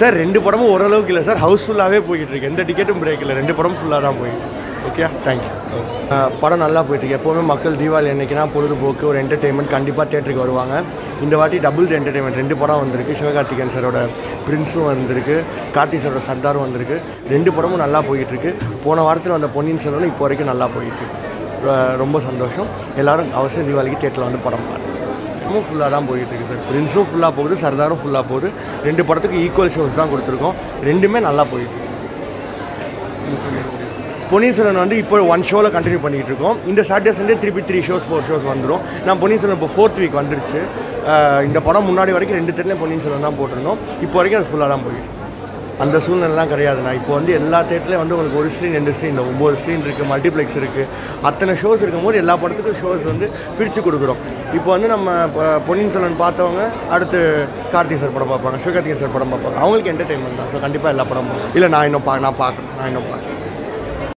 Sir ரெண்டு படமும் ஓரளவுக்கு இல்லை சார் ஹவுஸ்ஃபுல்லாகவே போய்கிட்டு இருக்கு எந்த டிக்கெட்டும் பிரேக் இல்லை ரெண்டு படமும் ஃபுல்லாக தான் போயிட்டு ஓகே தேங்க்யூ படம் நல்லா போயிட்டுருக்கு எப்போவுமே மக்கள் தீபாவளி அன்னைக்குனா பொழுதுபோக்கு ஒரு என்டர்டெயின்மெண்ட் கண்டிப்பாக தேட்டருக்கு வருவாங்க இந்த வாட்டி டபுள் என்டர்டெயின்மெண்ட் ரெண்டு படம் வந்திருக்கு சிவகார்த்திகேயன் சாரோட பிரின்ஸும் வந்திருக்கு கார்த்தி சாரோட சர்தாரும் வந்திருக்கு ரெண்டு படமும் நல்லா போயிட்டு இருக்கு போன வாரத்தில் வந்த பொன்னியின் செல்வன் இப்போ வரைக்கும் நல்லா போயிட்டு இருக்கு ரொ- ரொம்ப சந்தோஷம் எல்லாரும் அவசியம் தீபாவளிக்கு தேட்டரில் வந்து படம் பாருங்க படமும் ஃபுல்லாக தான் போயிட்டு இருக்கு சார் பிரின்ஸும் ஃபுல்லாக போகுது சர்தாரும் ஃபுல்லாக போகுது ரெண்டு படத்துக்கு ஈக்குவல் ஷோஸ் தான் கொடுத்துருக்கோம் ரெண்டுமே நல்லா போயிட்டு இருக்கு. பொன்னியின் செல்வன் வந்து இப்போ ஒன் ஷோவில் கண்டினியூ பண்ணிட்டு இருக்கோம் இந்த சாட்டர்டே சண்டே திருப்பி த்ரீ ஷோஸ் ஃபோர் ஷோஸ் வந்துடும் நான் பொன்னியின் செல்வன் இப்போ ஃபோர்த் வீக் வந்துருச்சு அஹ் இந்த படம் முன்னாடி வரைக்கும் ரெண்டு தேட்டர்லேயும் பொன்னியின் செல்வன் தான் போட்டிருந்தோம் இப்போ வரைக்கும் அது ஃபுல்லாக தான் போயிட்டு இருக்கு. அந்த சூழ்நிலைலாம் கிடையாதுண்ணா இப்போ வந்து எல்லா தேட்டர்லேயும் வந்து உங்களுக்கு ஒரு ஸ்க்ரீன் ரெண்டு ஸ்க்ரீன் இந்த ஒம்பது ஸ்க்ரீன் இருக்குது மல்டிப்ளெக்ஸ் இருக்குது அத்தனை ஷோஸ் இருக்கும்போது எல்லா படத்துக்கும் ஷோஸ் வந்து பிரித்து கொடுக்குறோம் இப்போ வந்து நம்ம ப- பொன்னியின் செல்வன் பார்த்தவங்க அடுத்து கார்த்திக் சார் படம் பார்ப்பாங்க சிவகார்த்திகேயன் சார் படம் பார்ப்பாங்க அவங்களுக்கு என்டர்டைன்மெண்ட் தான் ஸோ கண்டிப்பாக எல்லா படமும் இல்லை நான் இன்னும் பா நான் பார்க்கணும் நான் இன்னும் பார்க்கணும்